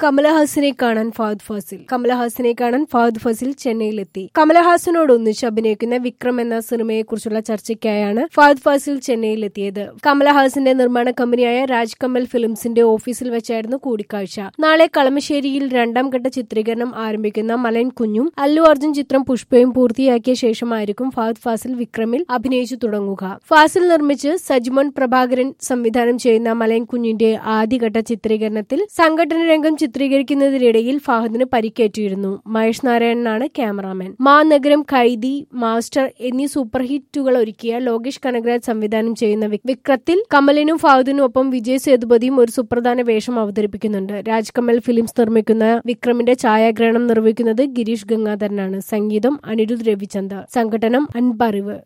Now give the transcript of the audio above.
കമലഹാസനെ കാണാൻ ഫഹദ് ഫാസിൽ കമലഹാസനെ കാണാൻ ഫഹദ് ഫാസിൽ ചെന്നൈയിലെത്തി കമലഹാസനോടൊന്നിച്ച് അഭിനയിക്കുന്ന വിക്രം എന്ന സിനിമയെക്കുറിച്ചുള്ള ചർച്ചയ്ക്കായാണ് ഫഹദ് ഫാസിൽ ചെന്നൈയിലെത്തിയത് കമലഹാസന്റെ നിർമ്മാണ കമ്പനിയായ രാജ് കമൽ ഫിലിംസിന്റെ ഓഫീസിൽ വെച്ചായിരുന്നു കൂടിക്കാഴ്ച നാളെ കളമശ്ശേരിയിൽ രണ്ടാം ഘട്ട ചിത്രീകരണം ആരംഭിക്കുന്ന മലൻ കുഞ്ഞും അല്ലു അർജുൻ ചിത്രം പുഷ്പയും പൂർത്തിയാക്കിയ ശേഷമായിരിക്കും ഫഹദ് ഫാസിൽ വിക്രമിൽ അഭിനയിച്ചു തുടങ്ങുക ഫാസിൽ നിർമ്മിച്ച് സജ്മോൻ പ്രഭാകരൻ സംവിധാനം ചെയ്യുന്ന മലൻ കുഞ്ഞിന്റെ ആദ്യഘട്ട ചിത്രീകരണത്തിൽ സംഘടന രംഗം ചിത്രീകരിക്കുന്നതിനിടയിൽ ഫഹദിന് പരിക്കേറ്റിരുന്നു മഹേഷ് നാരായണനാണ് ക്യാമറാമാൻ മാ നഗരം ഖൈദി മാസ്റ്റർ എന്നീ സൂപ്പർ ഹിറ്റുകൾ ഒരുക്കിയ ലോകേഷ് കനകരാജ് സംവിധാനം ചെയ്യുന്ന വിക്- വിക്രത്തിൽ കമലിനും ഫഹദിനും ഒപ്പം വിജയ് സേതുപതിയും ഒരു സുപ്രധാന വേഷം അവതരിപ്പിക്കുന്നുണ്ട് രാജ് കമൽ ഫിലിംസ് നിർമ്മിക്കുന്ന വിക്രമിന്റെ ഛായാഗ്രഹണം നിർവഹിക്കുന്നത് ഗിരീഷ് ഗംഗാധരനാണ് സംഗീതം അനിരുദ്ധ് രവിചന്ദർ സംഘടനം അൻപറിവ്